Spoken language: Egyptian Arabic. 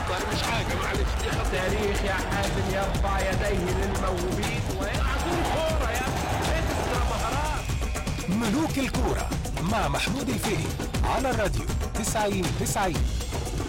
والله مش حاجه معلش دي خطأ تاريخ يا حازم يرفع يديه للموهوبين ويلعب كورة يا اكسترا مهارات ملوك الكورة مع محمود الفقي على الراديو 90 90